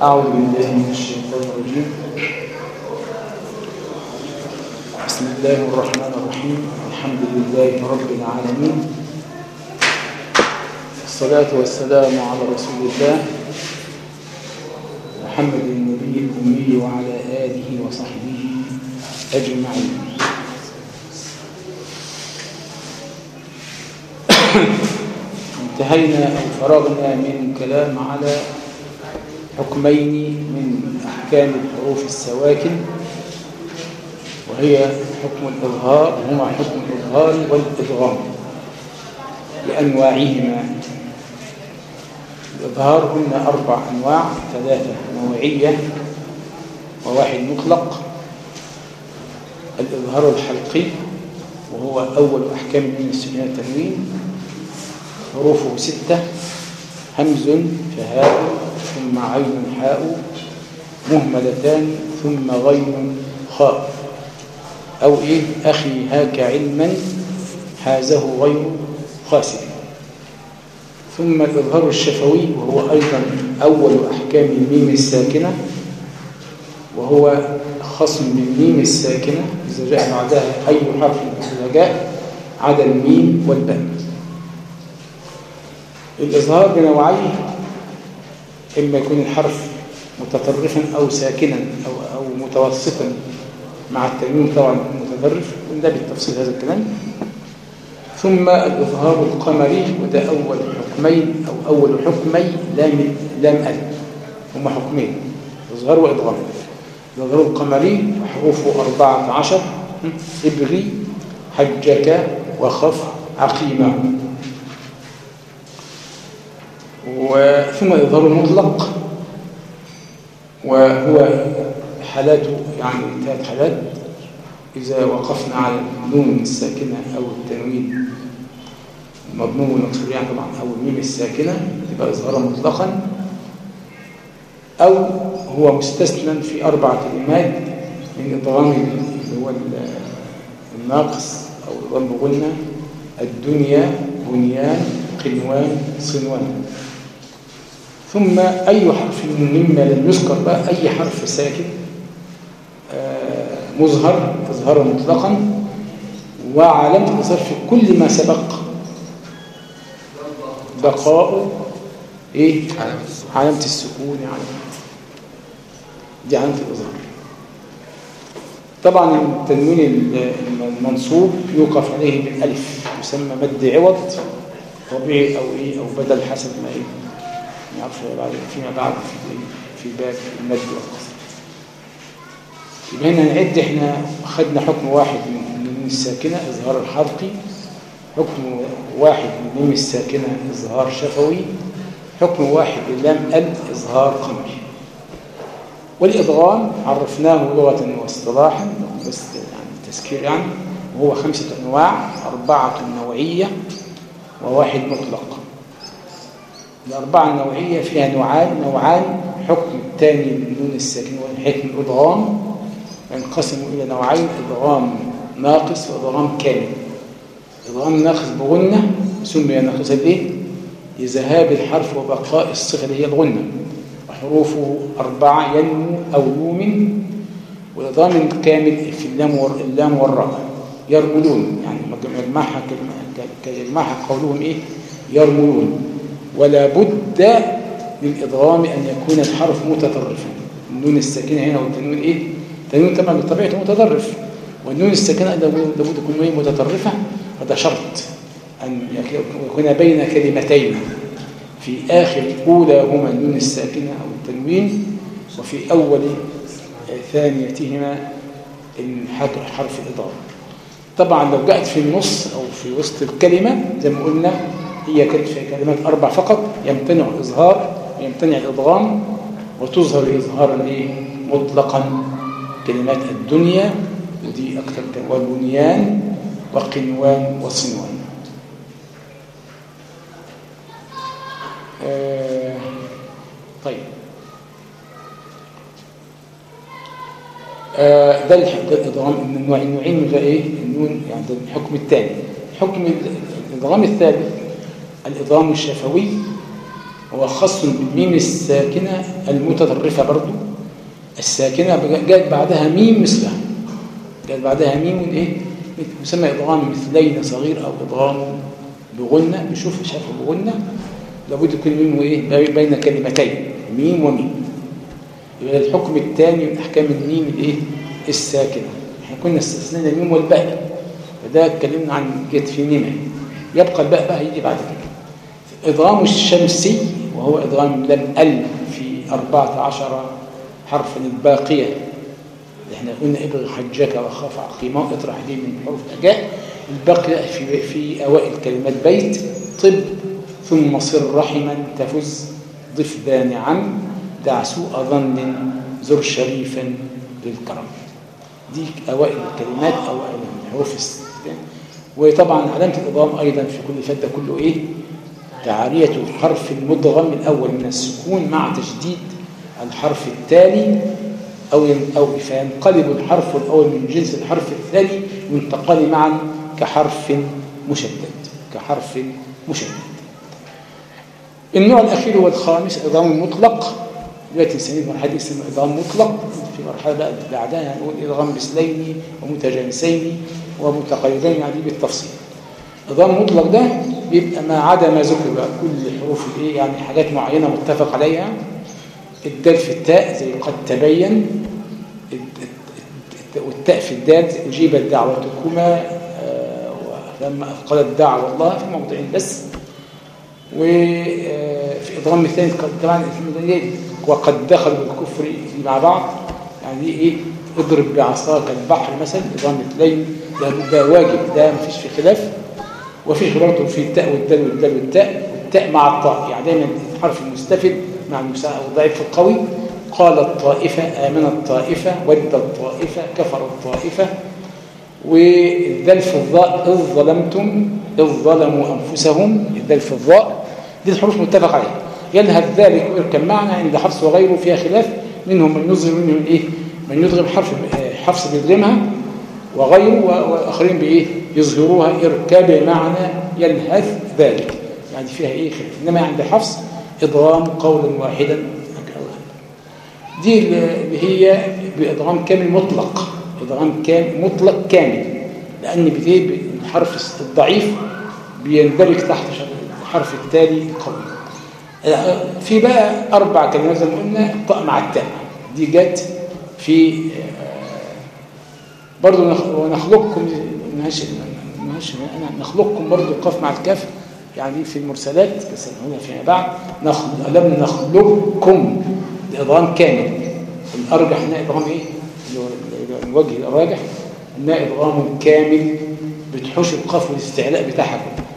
أعوذ بالله من الشيطان الرجيم بسم الله الرحمن الرحيم الحمد لله رب العالمين الصلاة والسلام على رسول الله محمد النبي الأمي وعلى آله وصحبه أجمعين انتهينا أو فرغنا من كلام على حكمين من أحكام الحروف السواكن وهي حكم الإظهار هما حكم الإظهار والإدغام بأنواعهما الإظهار هن أربع أنواع ثلاثة نوعية وواحد مطلق الإظهار الحلقي وهو أول أحكام من السنة التنوين حروفه ستة همز فهاء ثم عين حاء مهملتان ثم غين خاء أو إيه أخي هاك علما حازه غير خاسر ثم الإظهار الشفوي وهو أيضا أول أحكام الميم الساكنة وهو خصم بالميم الساكنة إذا جاء بعدها أي حرف إذا جاء عدا الميم والباء الإظهار بنوعيه إما يكون الحرف متطرفا أو ساكنا أو, أو متوسطا مع التنوين طبعا متطرف وده بالتفصيل هذا الكلام ثم الإظهار القمري وده أول حكمين أو أول حكمي لام لام أل هما حكمين إظهار وإضغام الإظهار القمري حروفه أربعة عشر إبري حجك وخف عقيمة ثم الإظهار المطلق وهو حالاته يعني ثلاث حالات إذا وقفنا على النون الساكنة أو التنوين المضموم والمكسور يعني طبعا أو الميم الساكنة تبقى إظهارا مطلقا أو هو مستثنى في أربع كلمات من إضغام اللي هو الناقص أو إضغام بغلنا الدنيا بنيان قنوان صنوان ثم أي حرف مما لم يذكر بقى أي حرف ساكن مظهر إظهارا مطلقا وعلامة الإظهار في كل ما سبق بقاء إيه؟ علامة السكون يعني دي علامة الإظهار طبعا التنوين المنصوب يوقف عليه بالألف يسمى مد عوض طبيعي أو إيه أو بدل حسب ما إيه نعرف بعد فيما بعد في في باب المد والقصر يبقى هنا نعد احنا خدنا حكم واحد من النون الساكنه اظهار الحلقي حكم واحد من النون الساكنه اظهار شفوي حكم واحد للام ال اظهار قمري والادغام عرفناه لغه واصطلاحا بس يعني التذكير يعني وهو خمسه انواع اربعه نوعيه وواحد مطلق الأربعة النوعية فيها نوعان نوعان حكم الثاني للنون الساكنة وحكم الإضغام ينقسم إلى نوعين إضغام ناقص وإضغام كامل إضغام ناقص بغنة سمي ناقصا ليه؟ لذهاب الحرف وبقاء الصفة اللي هي الغنة وحروفه أربعة ينمو أو يومن والإضغام الكامل في اللام اللام والراء يرملون يعني مجمعها كجمعها قولهم إيه؟ يرملون ولا بد للإضغام أن يكون الحرف متطرفا النون الساكنة هنا والتنوين إيه؟ التنوين طبعا بطبيعته متطرف والنون الساكنة لابد تكون إيه متطرفة هذا شرط أن يكون بين كلمتين في آخر أولاهما النون الساكنة أو التنوين وفي أول ثانيتهما حرف الإضغام طبعا لو جاءت في النص أو في وسط الكلمة زي ما قلنا هي كانت في كلمات أربع فقط يمتنع الإظهار ويمتنع الإضغام وتظهر إظهارا إيه؟ مطلقا كلمات الدنيا ودي أكثر والبنيان وقنوان وصنوان آه طيب آه ده الإضغام النوع النوعين من إيه؟ النون يعني ده الحكم الثاني حكم الإضغام الثالث الإضغام الشفوي هو خاص بالميم الساكنة المتطرفة برضو الساكنة جاءت بعدها ميم مثلها جاءت بعدها ميم ايه يسمى إضغام مثلين صغير أو إضغام بغنة نشوف شافه بغنة لابد يكون ميم وايه بين كلمتين ميم وميم يبقى الحكم الثاني من أحكام الميم الايه الساكنة احنا كنا استثنينا الميم والباء فده اتكلمنا عن جت في ميمة يبقى الباء بقى يجي بعد كده إضغام الشمسي وهو إضغام لم ال في 14 حرفا الباقية اللي احنا قلنا ابغي حجك وخاف عقيمة اطرح دي من حروف أجاء الباقية في, في أوائل كلمات بيت طب ثم صر رحما تفز ضف دانعا دع سوء ظن زر شريفا للكرم دي أوائل الكلمات أوائل الحروف الاستخدام وطبعا علامة الإضغام أيضا في كل فدة كله إيه تعارية الحرف المدغم الأول من السكون مع تشديد الحرف التالي أو أو فينقلب الحرف الأول من جنس الحرف الثاني وينتقل معا كحرف مشدد كحرف مشدد النوع الأخير هو الخامس إضغام المطلق دلوقتي نسميه مرحلة اسمها إضغام مطلق في مرحلة بقى بعدها نقول إضغام مثلين ومتجانسين ومتقاربين يعني بالتفصيل إضغام مطلق ده بيبقى ما عدا ما ذكر بقى كل حروف الايه يعني حاجات معينة متفق عليها الدال في التاء زي قد تبين والتاء في الدال أجيبت دعوتكما لما أثقلت دعوة الله في موضعين بس وفي إضغام الثاني طبعا وقد دخلوا الكفر مع بعض يعني ايه اضرب بعصاك البحر مثلا إضغام اثنين ده, ده واجب ده مفيش في خلاف وفي برضه في التاء والدال والدال والتاء والتاء مع الطاء يعني دايما الحرف المستفل مع المساء الضعيف القوي قال الطائفة آمن الطائفة ود الطائفة كفر الطائفة والذل في الضاء إذ ظلمتم إذ ظلموا أنفسهم الذل في الضاء دي الحروف متفق عليها ينهب ذلك ويركب معنا عند حفص وغيره فيها خلاف منهم من يظهر منهم إيه من يدغم حرف حفص بيدغمها وغيره وآخرين بإيه يظهروها إركاب معنى ينهث ذلك يعني فيها إيه خلاف إنما عند حفص إضغام قولا واحدا دي اللي هي بإضغام كامل مطلق إضغام كامل مطلق كامل لأن بتيه الحرف الضعيف بيندرج تحت الحرف التالي القوي في بقى أربع كلمات زي ما قلنا طاء مع التاء دي جت في برضو ونخلقكم ماشي ماشي أنا نخلقكم برضو القاف مع الكاف يعني في المرسلات كسنهنا فيما بعد نخل... لم نخلقكم إضغام كامل الأرجح هنا إضغام إيه؟ الوجه الراجح إنها إضغام كامل بتحوش القاف والاستعلاء بتاعها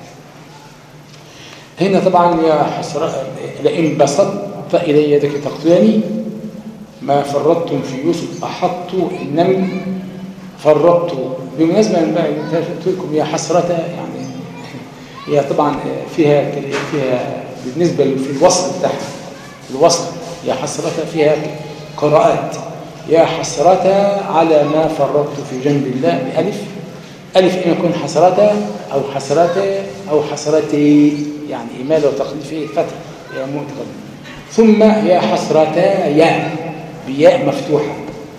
هنا طبعا يا حسرة لئن بسطت إلي يدك تقتلني ما فرطتم في يوسف أحط النمل فرطت بالمناسبة بقى قلت لكم يا حسرة يعني هي طبعا فيها فيها بالنسبة في الوصل بتاعها الوصل يا حسرة فيها قراءات يا حسرة على ما فرطت في جنب الله بألف ألف إما يكون حسرة أو حسرة أو حسرتي يعني إمالة وتقليل فيه فتح يا مؤتقل ثم يا حسرة يا بياء مفتوحة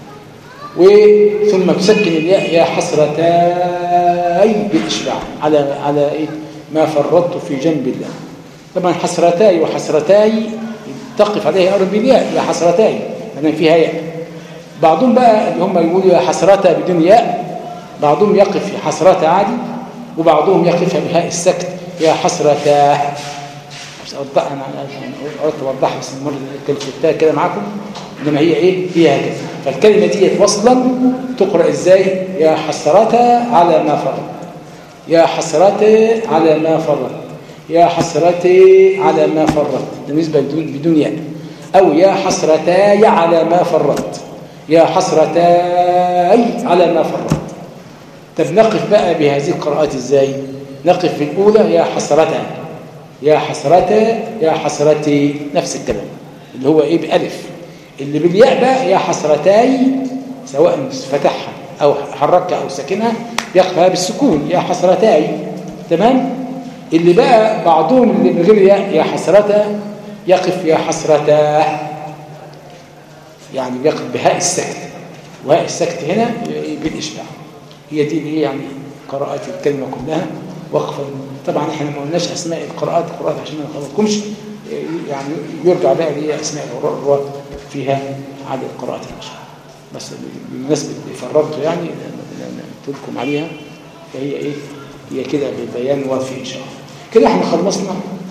وثم تسكن الياء يا حسرتاي بالإشباع على على إيه ما فرطت في جنب الله طبعا حسرتاي وحسرتاي تقف عليه أرض بالياء يا حسرتاي لأن فيها ياء بعضهم بقى اللي هم يقولوا يا حسرتا بدون ياء بعضهم يقف في حسرتا عادي وبعضهم يقفها بهاء السكت يا حسرتا بس أوضح أنا أردت أوضحها بس المرة كلمتها كده معاكم إنما هي إيه هي هكذا فالكلمة دي وصلا تقرأ إزاي يا حسرتا على ما فرط يا حسرتي على ما فرط يا حسرتي على ما فرط بالنسبة بدون بدون ياء أو يا حسرتاي على ما فرط يا حسرتاي على ما فرط طب نقف بقى بهذه القراءات ازاي نقف في الأولى يا حسرتا يا حسرتا يا حسرتي نفس الكلام اللي هو ايه بألف اللي بالياء بقى يا حسرتاي سواء فتحها أو حركها أو سكنها يقفها بالسكون يا حسرتاي تمام اللي بقى بعضهم اللي من غير ياء يا حسرتا يقف يا حسرتاه يعني بيقف بهاء السكت وهاء السكت هنا بالإشباع هي دي اللي هي يعني قراءات الكلمة كلها وقفا طبعا احنا ما قلناش اسماء القراءات القراءات عشان ما نخلطكمش يعني يرجع بقى ليه اسماء القراءات فيها عدد القراءات العشر بس بالنسبه فررته يعني لكم عليها فهي ايه هي كده ببيان وافي ان شاء الله كده احنا خلصنا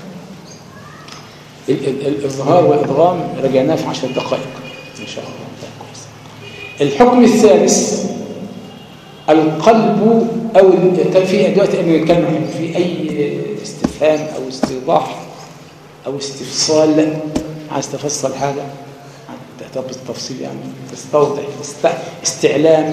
الإظهار والإدغام رجعناه في عشر دقائق إن شاء الله كويس الحكم الثالث القلب أو في دلوقتي قبل نتكلم في أي استفهام أو استيضاح أو استفصال عايز تفصل حاجة طب التفصيل يعني تستوضح استعلام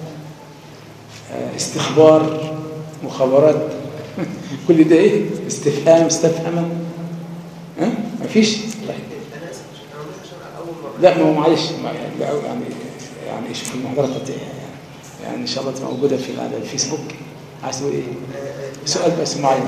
استخبار مخابرات كل ده ايه استفهام استفهمه ها مفيش طيب لا ما هو معلش يعني يعني شوف المحاضرات يعني ان شاء الله تبقى موجوده في على الفيسبوك عايز تقول ايه سؤال بس معين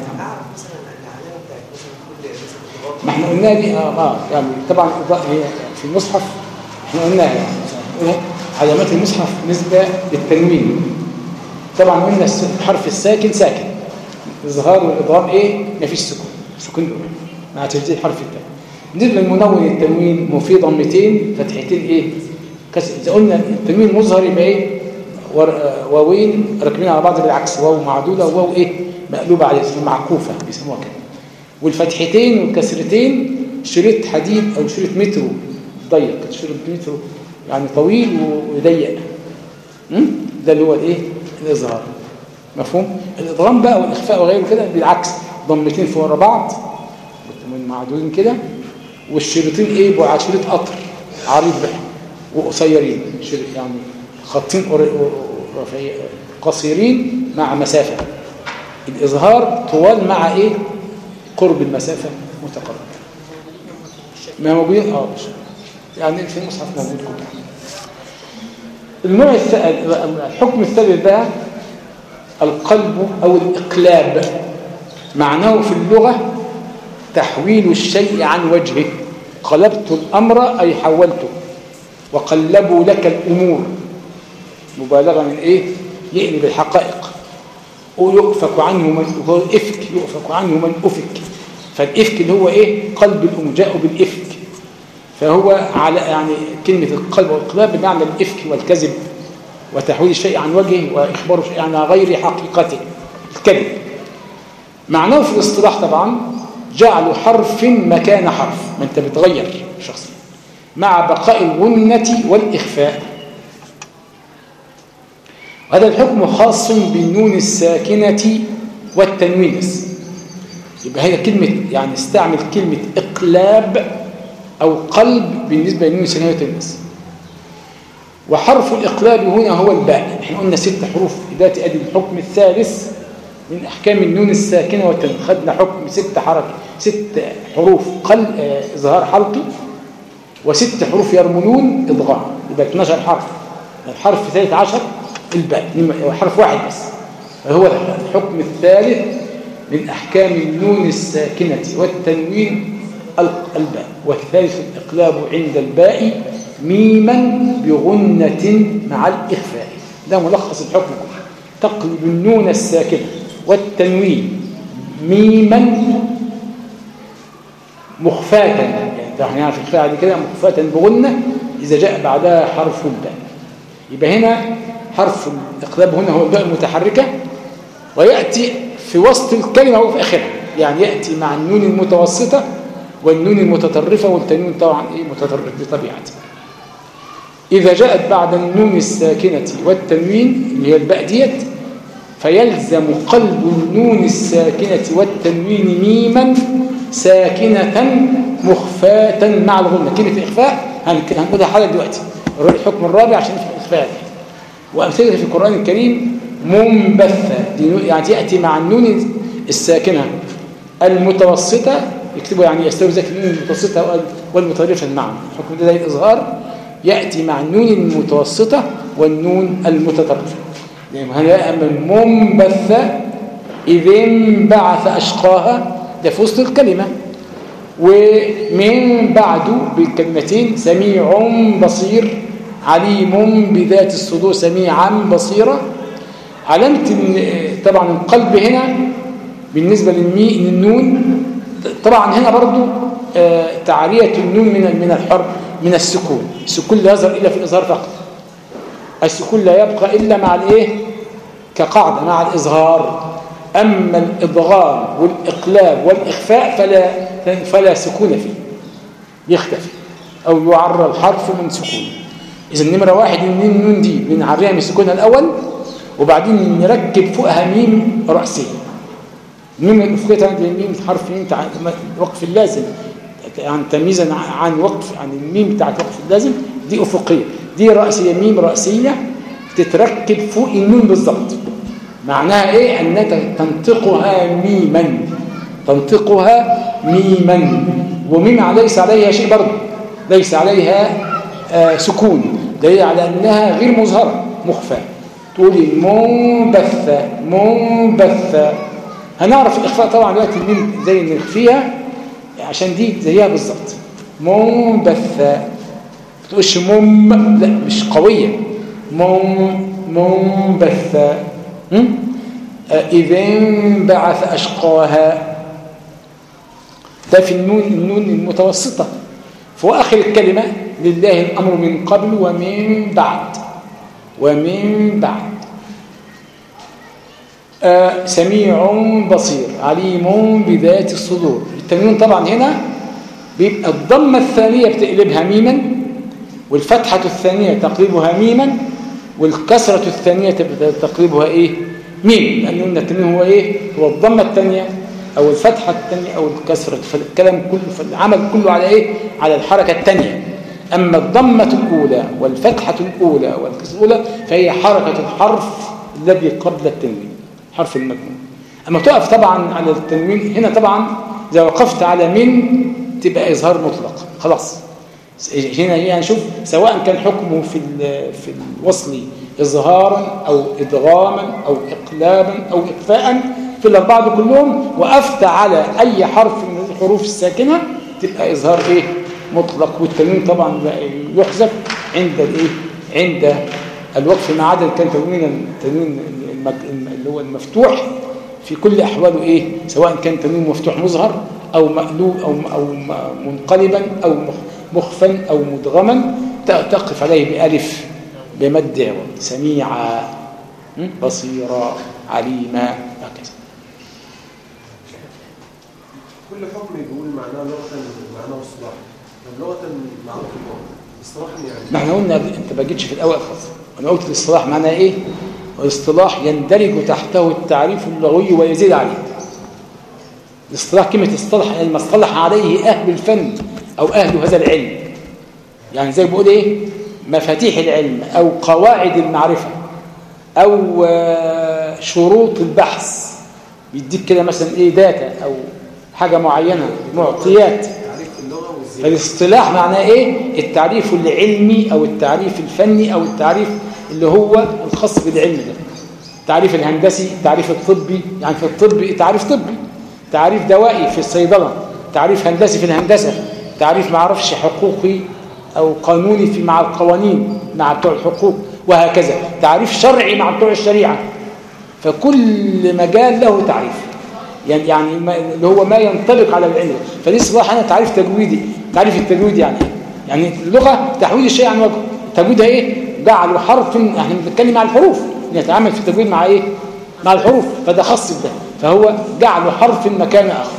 ما احنا قلنا دي اه اه يعني طبعا هي في المصحف احنا قلناها يعني علامات المصحف نسبه للتنوين طبعا قلنا الحرف الساكن ساكن الظهار والإضغام ايه مفيش سكون سكون مع تجديد حرف التاء بالنسبه للمنون التنوين في ضمتين فتحتين ايه كسر اذا قلنا التنوين مظهر يبقى ايه واوين راكبين على بعض بالعكس واو معدوله وواو ايه مقلوبه على معكوفه بيسموها كده والفتحتين والكسرتين شريط حديد او شريط مترو ضيق شريط مترو يعني طويل وضيق ده اللي هو الايه الاظهار مفهوم الادغام بقى والاخفاء وغيره كده بالعكس ضمتين فوق ورا بعض معدودين كده والشريطين ايه يبقوا على شريط قطر عريض بقى وقصيرين يعني خطين قصيرين مع مسافة الإظهار طوال مع إيه قرب المسافة متقرب ما موجودين اه يعني في المصحف موجود كله النوع الحكم الثالث بقى القلب أو الإقلاب معناه في اللغة تحويل الشيء عن وجهه قلبت الأمر أي حولته وقلبوا لك الأمور مبالغة من إيه يقلب الحقائق ويؤفك عنه من هو الإفك يؤفك عنه من أفك فالإفك اللي هو إيه قلب الأم جاء بالإفك فهو على يعني كلمة القلب والقلاب بمعنى الإفك والكذب وتحويل الشيء عن وجهه وإخباره شيء عن غير حقيقته الكذب معناه في الاصطلاح طبعا جعل حرف مكان حرف ما انت بتغير شخصيا مع بقاء الغنة والإخفاء هذا الحكم خاص بالنون الساكنة والتنوين بس يبقى هي كلمة يعني استعمل كلمة إقلاب أو قلب بالنسبة للنون الساكنة والتنوين وحرف الإقلاب هنا هو الباء احنا قلنا ست حروف ذات أدي الحكم الثالث من أحكام النون الساكنة والتنوين خدنا حكم ست حركة ست حروف قل إظهار حلقي وست حروف يرملون إضغام يبقى 12 حرف الحرف الثالث عشر الباء حرف واحد بس هو الحكم الثالث من أحكام النون الساكنة والتنوين الباء والثالث الإقلاب عند الباء ميما بغنة مع الإخفاء ده ملخص الحكم كله تقلب النون الساكنة والتنوين ميما مخفاة يعني يعني في الخفاء دي كده مخفاة بغنة إذا جاء بعدها حرف الباء يبقى هنا حرف الإقلاب هنا هو الباء المتحركة ويأتي في وسط الكلمة أو في آخرها يعني يأتي مع النون المتوسطة والنون المتطرفة والتنوين طبعا إيه متطرف بطبيعته إذا جاءت بعد النون الساكنة والتنوين اللي هي الباء ديت فيلزم قلب النون الساكنة والتنوين ميما ساكنة مخفاة مع الغنة كلمة الإخفاء هنقولها حاجة دلوقتي الحكم الرابع عشان في الإخفاء وأمثلة في القرآن الكريم منبثة يعني تأتي مع النون الساكنة المتوسطة يكتبوا يعني يستوي ذلك النون المتوسطة والمتطرفة معا الحكم ده زي الإظهار يأتي مع النون المتوسطة والنون المتطرفة هنا من منبثة إذ انبعث أشقاها ده في وسط الكلمة ومن بعده بالكلمتين سميع بصير عليم بذات الصدور سميعا بصيرا علامة طبعا القلب هنا بالنسبة للنون طبعا هنا برضو آه، تعرية النون من من الحرف من السكون السكون لا يظهر إلا في الإظهار فقط السكون لا يبقى إلا مع الإيه كقاعدة مع الإظهار أما الإضغام والإقلاب والإخفاء فلا, فلا سكون فيه يختفي أو يعرى الحرف من سكون إذا النمرة واحد النون دي بنعريها من السكون الأول وبعدين نركب فوقها ميم رأسية ميم الأفقية عند الميم حرف ميم وقف اللازم يعني تمييزا عن وقف عن الميم بتاعت وقف اللازم دي أفقية دي رأسية ميم رأسية تتركب فوق النون بالضبط معناها ايه انك تنطقها ميما تنطقها ميما وميم ليس عليها شيء برضه ليس عليها آه سكون دليل على انها غير مظهره مخفى تقولي منبثة منبثة هنعرف الاخفاء طبعا دلوقتي الميم زي نخفيها عشان دي زيها بالظبط منبثة تقولش مم لا مش قوية مم منبثة إذا انبعث أشقاها ده في النون النون المتوسطة في آخر الكلمة لله الأمر من قبل ومن بعد ومن بعد آه سميع بصير عليم بذات الصدور التنوين طبعا هنا بيبقى الضمة الثانية بتقلبها ميما والفتحة الثانية تقلبها ميما والكسرة الثانية تقلبها ايه ميم لأن قلنا التنوين هو ايه هو الضمة الثانية أو الفتحة الثانية أو الكسرة فالكلام كله فالعمل كله على ايه على الحركة الثانية أما الضمة الأولى والفتحة الأولى والكسرة الأولى فهي حركة الحرف الذي قبل التنوين حرف المجموع أما تقف طبعا على التنوين هنا طبعا إذا وقفت على من تبقى إظهار مطلق خلاص هنا يعني شوف سواء كان حكمه في في الوصل إظهارا أو إدغاما أو إقلابا أو إخفاء في الأربعة كلهم وقفت على أي حرف من الحروف الساكنة تبقى إظهار إيه مطلق والتنوين طبعا يحذف عند الإيه عند الوقف ما عدا كان تنوين التنوين اللي هو المفتوح في كل أحواله إيه سواء كان تنوين مفتوح مظهر أو مقلوب أو أو منقلبا أو مخفا أو مدغما تقف عليه بألف بمد عوض سميعا بصيرا عليما هكذا كل حكم بيقول معناه لغة معناه اصطلاح لغة معروف اصطلاحا يعني ما احنا قلنا انت ما جيتش في الاول خالص انا قلت الاصطلاح معناه ايه الاصطلاح يندرج تحته التعريف اللغوي ويزيد عليه الاصطلاح كلمه اصطلح يعني ما اصطلح عليه اهل الفن او اهل هذا العلم يعني زي بقول ايه مفاتيح العلم او قواعد المعرفه او شروط البحث بيديك كده مثلا ايه داتا او حاجه معينه معطيات فالاصطلاح معناه ايه التعريف العلمي او التعريف الفني او التعريف اللي هو الخاص بالعلم ده التعريف الهندسي التعريف الطبي يعني في الطب تعريف طبي تعريف دوائي في الصيدله تعريف هندسي في الهندسه تعريف ما اعرفش حقوقي او قانوني في مع القوانين مع بتوع الحقوق وهكذا تعريف شرعي مع بتوع الشريعه فكل مجال له تعريف يعني يعني اللي هو ما ينطبق على العلم فدي صلاح انا تعريف تجويدي تعريف التجويد يعني يعني اللغه تحويل الشيء عن وجهه تجويدها ايه جعل حرف احنا بنتكلم مع الحروف نتعامل في التجويد مع ايه مع الحروف فده خاص بده فهو جعل حرف مكان اخر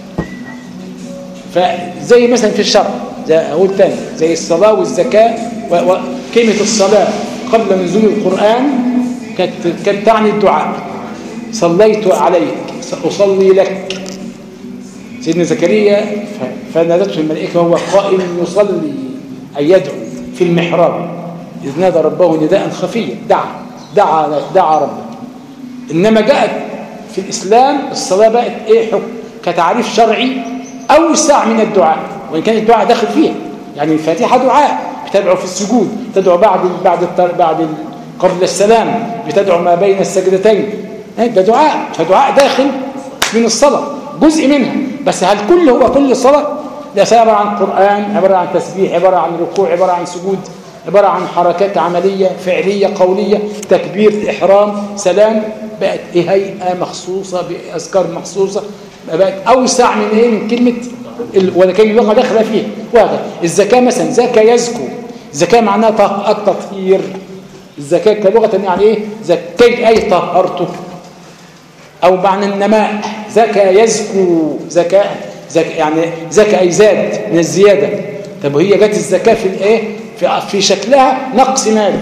فزي مثلا في الشرع زي اقول تاني زي الصلاه والزكاه وكلمه الصلاه قبل نزول القران كانت كانت تعني الدعاء صليت عليك ساصلي لك سيدنا زكريا فنادته الملائكه وهو قائم يصلي اي يدعو في المحراب اذ نادى ربه نداء خفيا دعا دعا دعا ربه انما جاءت في الاسلام الصلاه بقت ايه حكم كتعريف شرعي اوسع من الدعاء وان كان الدعاء داخل فيها يعني الفاتحه دعاء بتدعو في السجود تدعو بعد بعد بعد قبل السلام بتدعو ما بين السجدتين ده دعاء فدعاء داخل من الصلاه جزء منها بس هل كل هو كل الصلاه ده عبارة عن قرآن عبارة عن تسبيح عبارة عن ركوع عبارة عن سجود عبارة عن حركات عملية فعلية قولية تكبير إحرام سلام بقت إيه هيئة مخصوصة بأذكار مخصوصة بقت أوسع من إيه من كلمة ال- ولكن اللغة داخلة فيها وهكذا الزكاة مثلا زكى يزكو زكاة معناها طه- التطهير الزكاة كلغة يعني إيه زكيت أي طهرته أو معنى النماء زكى يزكو زكاء زك يعني زكى أي زاد من الزيادة طب وهي جت الزكاة في الإيه في, في شكلها نقص مال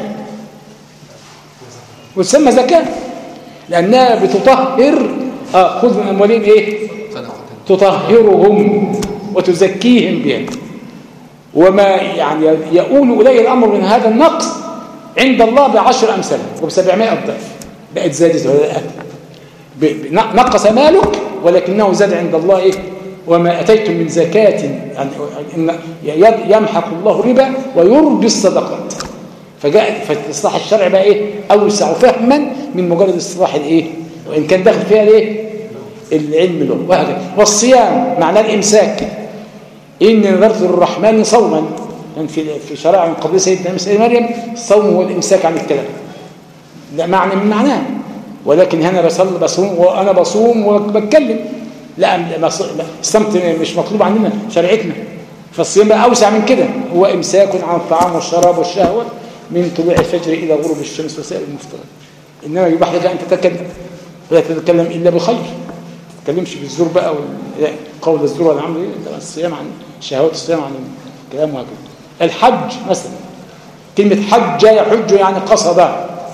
وتسمى زكاة لأنها بتطهر آه خذ من أموالهم إيه صدقة تطهرهم وتزكيهم بها وما يعني يؤول إليه الأمر من هذا النقص عند الله بعشر أمثال وبسبعمائة ضعف بقت زادت ولا لا ب- ب- نقص مالك ولكنه زاد عند الله إيه وما أتيتم من زكاة يعني إن يد- يمحق الله الربا ويربي الصدقات فجاء فالاصلاح الشرعي بقى ايه اوسع فهما من مجرد اصلاح الايه وان كان داخل فيها الايه العلم له وهكذا والصيام معناه الامساك ان نذرت للرحمن صوما يعني في في شرائع من قبل سيدنا سيدنا مريم الصوم هو الامساك عن الكلام ده معنى من معناه ولكن هنا بصلي بصوم وانا بصوم وبتكلم لا ما ص- لا، الصمت مش مطلوب عننا شريعتنا فالصيام بقى اوسع من كده هو امساك عن الطعام والشراب والشهوه من طلوع الفجر الى غروب الشمس وسائر المفترض انما يباح لك ان تتكلم ولا تتكلم الا بخير ما تتكلمش بالزور بقى وال- قول الزور ولا عمل ايه لا، الصيام عن شهوات الصيام عن الكلام وهكذا الحج مثلا كلمه حج يحج يعني قصد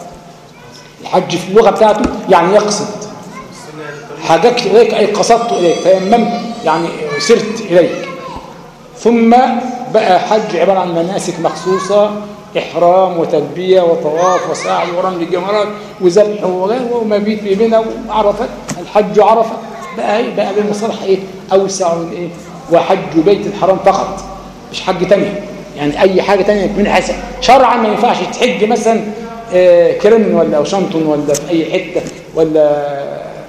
الحج في اللغه بتاعته يعني يقصد حاججت إليك أي قصدت إليك تيممت يعني سرت إليك ثم بقى حج عبارة عن مناسك مخصوصة إحرام وتلبية وطواف وسعي ورمي الجمرات وذبح وغيره ومبيت بمنى وعرفة الحج عرفة بقى إيه بقى بالمصطلح إيه أوسع من إيه وحج بيت الحرام فقط مش حج تانية يعني أي حاجة تانية من حسن شرعا ما ينفعش تحج مثلا آه، كرمن ولا أو شنطن ولا في أي حتة ولا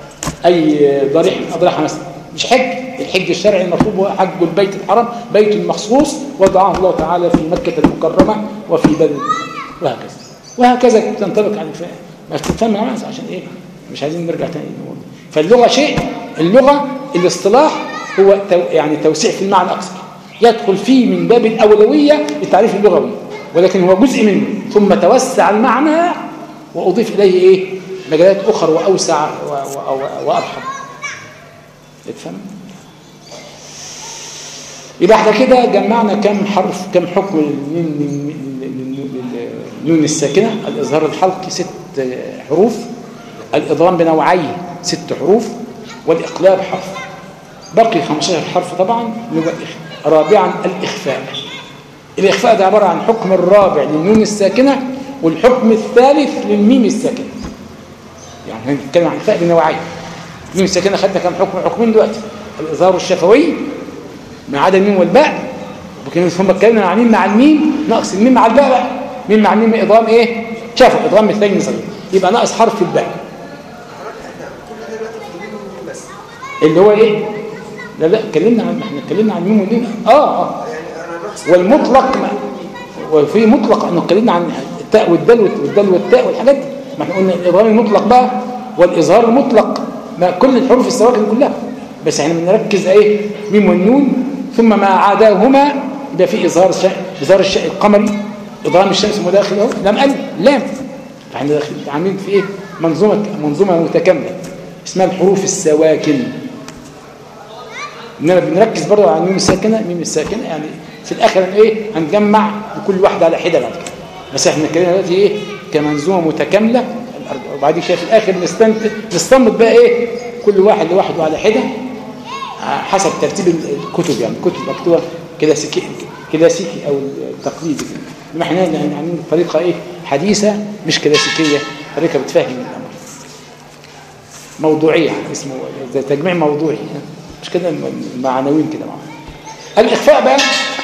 أي ضريح من أضرحة مثلا مش حج الحج الشرعي المطلوب هو حج البيت الحرام بيت مخصوص وضعه الله تعالى في مكة المكرمة وفي بدر وهكذا وهكذا تنطبق على الفئة ما تفهم معنا عشان إيه مش عايزين نرجع تاني نقول فاللغة شيء اللغة الاصطلاح هو تو يعني توسيع في المعنى أكثر يدخل فيه من باب الأولوية للتعريف اللغوي ولكن هو جزء منه ثم توسع المعنى وأضيف إليه إيه مجالات أخرى وأوسع و- و- و- وأرحب تفهم يبقى احنا كده جمعنا كم حرف كم حكم للنون- لل- لل- للنون الساكنة الإظهار الحلقي ست حروف الإضغام بنوعيه ست حروف والإقلاب حرف بقي 15 حرف طبعا اللي هو الإخ- رابعا الإخفاء الإخفاء ده عبارة عن حكم الرابع للنون الساكنة والحكم الثالث للميم الساكنة يعني هنتكلم عن الإخفاء بنوعين الميم الساكنة خدنا كم حكم حكمين دلوقتي الإظهار الشفوي ما عدا الميم والباء وكنا ثم اتكلمنا عن الميم مع الميم ناقص الميم مع الباء بقى ميم مع الميم إضغام إيه؟ شافوا إضغام مثلين صغير يبقى ناقص حرف الباء بس اللي هو إيه؟ لا لا اتكلمنا عن احنا اتكلمنا عن الميم والميم اه اه يعني انا بحث والمطلق ما وفي مطلق انه اتكلمنا عن التاء والدال والدال والتاء والحاجات دي ما احنا قلنا الاظهار المطلق بقى والاظهار المطلق ما كل الحروف السواكن كلها بس احنا بنركز ايه ميم والنون ثم ما عداهما يبقى في اظهار الشيء اظهار الشيء القمري اظهار الشمس مداخل اهو لام الف لام فاحنا داخلين عاملين في ايه منظومه منظومه متكامله اسمها الحروف السواكن انما بنركز برضه على الميم الساكنه الميم الساكنه يعني في الاخر ايه هنجمع لكل واحده على حده بعد كده بس احنا اتكلمنا دلوقتي ايه كمنظومه متكامله وبعد كده في الاخر نستنتج نستنبط بقى ايه كل واحد لوحده على حده آه، حسب ترتيب الكتب يعني الكتب مكتوبه كلاسيكي كلاسيكي او التقليدي انما احنا عاملين طريقه ايه حديثه مش كلاسيكيه طريقه بتفهم الامر موضوعية اسمه زي تجميع موضوعي مش كده المعنوين كده معاهم الإخفاء بقى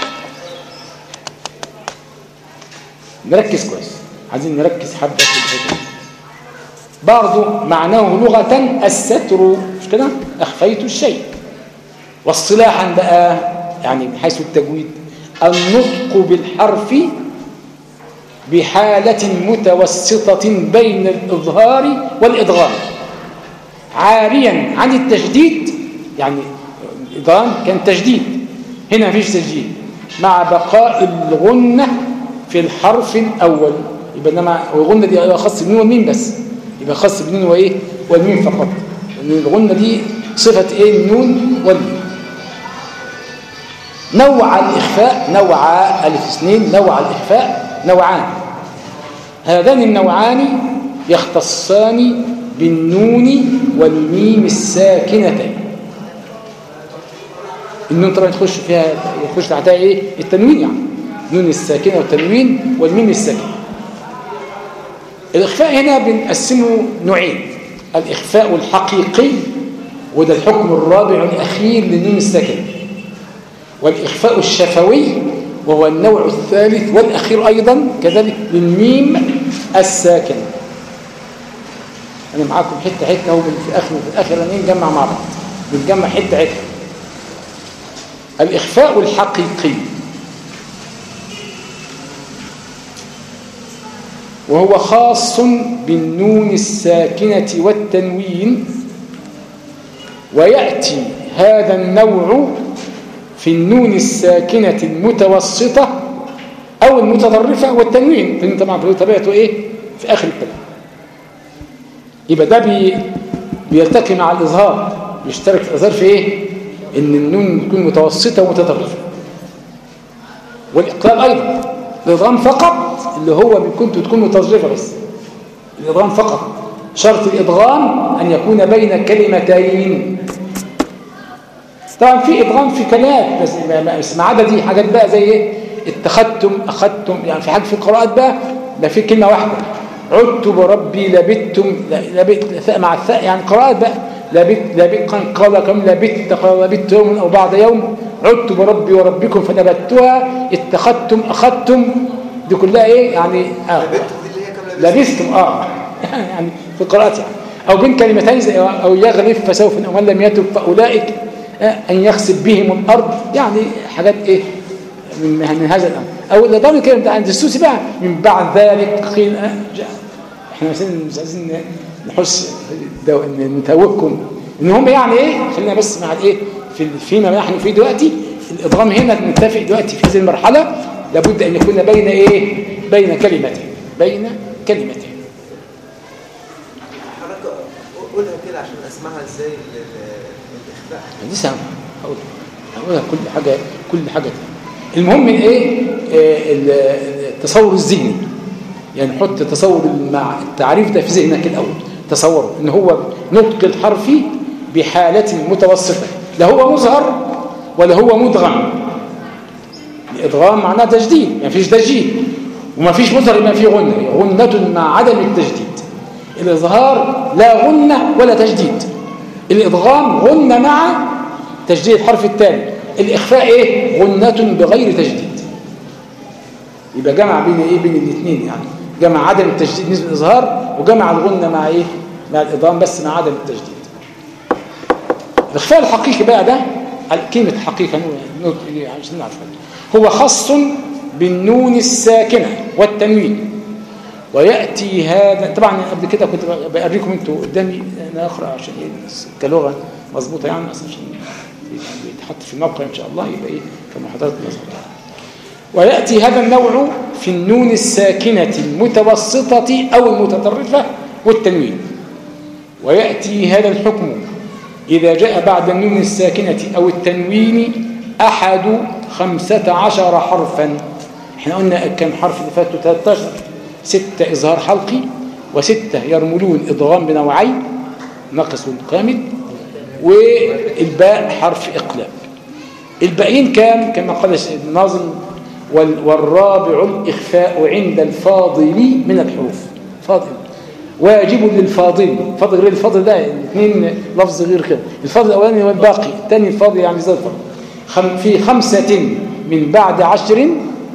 نركز كويس عايزين نركز حبة في الحته دي. برضه معناه لغة الستر مش كده أخفيت الشيء واصطلاحا بقى يعني من حيث التجويد النطق بالحرف بحالة متوسطة بين الإظهار والإدغام عاريا عن التشديد يعني الإدغام كان تشديد هنا مفيش تشديد مع بقاء الغنة في الحرف الأول يبقى إنما الغنة دي خاص بالنون والميم بس يبقى خاص بالنون وإيه والميم فقط لأن الغنة دي صفة إيه النون والميم نوع الإخفاء نوع ألف اثنين نوع الإخفاء نوعان هذان النوعان يختصان بالنون والميم الساكنتين النون طبعا تخش فيها يخش تحتها ايه التنوين يعني نون الساكنه والتنوين والميم الساكنه الاخفاء هنا بنقسمه نوعين الاخفاء الحقيقي وده الحكم الرابع الاخير للنون الساكنه والاخفاء الشفوي وهو النوع الثالث والاخير ايضا كذلك للميم الساكنه انا معاكم حته حته اهو في الاخر وفي الاخر انا نجمع مع بعض بنجمع حته حته الإخفاء الحقيقي وهو خاص بالنون الساكنة والتنوين ويأتي هذا النوع في النون الساكنة المتوسطة أو المتطرفة والتنوين لأن طبعا في طبيعته إيه في آخر الكلام يبقى ده بي بيلتقي مع الإظهار يشترك في الإظهار في إيه ان النون تكون متوسطه ومتطرفه والاقلاب ايضا الادغام فقط اللي هو كنت تكون متطرفه بس الادغام فقط شرط الادغام ان يكون بين كلمتين طبعا في ادغام في كلمات بس بس ما عدا دي حاجات بقى زي ايه اتخذتم اخذتم يعني في حاجه في القراءات بقى ده في كلمه واحده عدت بربي لبتم لبت مع الثاء يعني قراءات بقى لبت لبت قال كم لبت قال لبت يوم أو بعض يوم عدت بربي وربكم فنبتها اتخذتم أخذتم دي كلها إيه يعني آه لبستم آه يعني في القراءات يعني أو بين كلمتين زي أو يغلف فسوف ومن لم يتب فأولئك آه أن يخسب بهم الأرض يعني حاجات إيه من, من هذا الأمر أو اللي ضامن كلمة عند السوسي بقى من بعد ذلك قيل آه جاء احنا مثلا مش عايزين نحس ان نتوبكم ان هم يعني ايه خلينا بس مع الايه في فيما نحن فيه دلوقتي الادغام هنا نتفق دلوقتي في هذه المرحله لابد ان يكون بين ايه بين كلمتين بين كلمتين حضرتك قولها كده عشان اسمعها ازاي الاخفاء دي سهله هقول هقولها كل حاجه كل حاجه المهم من ايه آه التصور الذهني يعني حط تصور مع التعريف ده في ذهنك الاول تصوره ان هو نطق الحرف بحالة متوسطة لا هو مظهر ولا هو مدغم الادغام معناه تجديد ما فيش تجديد وما فيش مظهر ما فيه غنة غنة مع عدم التجديد الإظهار لا غنة ولا تجديد الإدغام غنة مع تجديد الحرف الثاني الإخفاء إيه غنة بغير تجديد يبقى جمع بين إيه بين الاثنين يعني جمع عدم التجديد نسبة الإظهار وجمع الغنة مع إيه مع الإضغام بس مع عدم التجديد الإخفاء الحقيقي بقى ده كلمة حقيقة عشان نعرف هو خاص بالنون الساكنة والتنوين ويأتي هذا طبعا قبل كده كنت بأريكم انتوا قدامي انا اقرا عشان ايه كلغه مظبوطه يعني عشان يتحط في الموقع ان شاء الله يبقى ايه كمحاضرات مظبوطه ويأتي هذا النوع في النون الساكنة المتوسطة أو المتطرفة والتنوين ويأتي هذا الحكم إذا جاء بعد النون الساكنة أو التنوين أحد خمسة عشر حرفا احنا قلنا كم حرف اللي فاتوا 13 ستة إظهار حلقي وستة يرملون إضغام بنوعين نقص والقامد والباء حرف إقلاب الباقيين كام كما قال الناظم والرابع الإخفاء عند الفاضل من الحروف فاضل واجب للفاضل فاضل غير الفاضل ده الاثنين لفظ غير كده الفاضل الأولاني هو الباقي الثاني الفاضل يعني زي الفاضل خم في خمسة من بعد عشر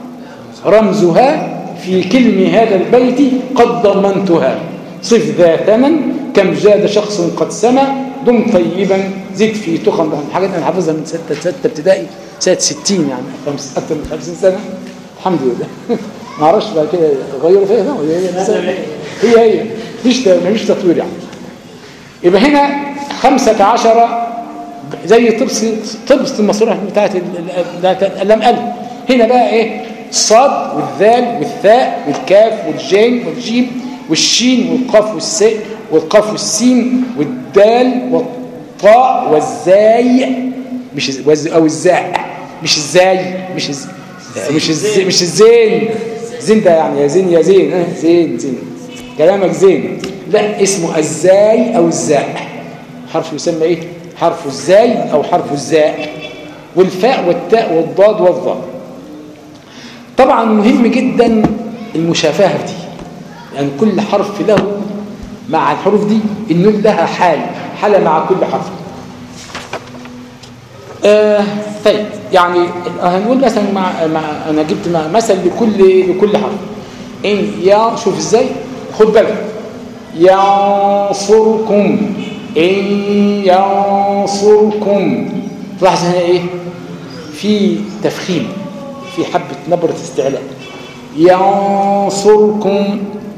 رمزها في كلم هذا البيت قد ضمنتها صف ذا ثمن كم جاد شخص قد سمى دم طيبا زد في تخم حاجات انا حافظها من ستة ستة ابتدائي سنة 60 يعني خمس أكثر من 50 سنة الحمد لله ما اعرفش بعد كده غيروا فيها ده ولا هي نفسها؟ هي هي مفيش مفيش تطوير يعني يبقى هنا خمسة عشر زي طبس طبس المصروح بتاعت ال- ال- بتاعت اللام ألف هنا بقى ايه الصاد والذال والثاء والكاف والجيم والجيم والشين والقاف والساء والقاف والسين والدال والطاء والزاي مش الز- والز- او الزاء مش الزاي مش الز... مش الز... مش الزين زين ده يعني يا زين يا زين ها زين زين كلامك زين لا اسمه الزاي او الزاء حرف يسمى ايه حرف الزاي او حرف الزاء والفاء والتاء والضاد والظاء طبعا مهم جدا المشافهه دي يعني كل حرف له مع الحروف دي النون لها حال حالة مع كل حرف آه طيب يعني هنقول مثلا مع, مع انا جبت مع مثل لكل لكل حرف ان يا شوف ازاي خد بالك ينصركم ان ينصركم تلاحظ هنا ايه في تفخيم في حبة نبرة استعلاء ينصركم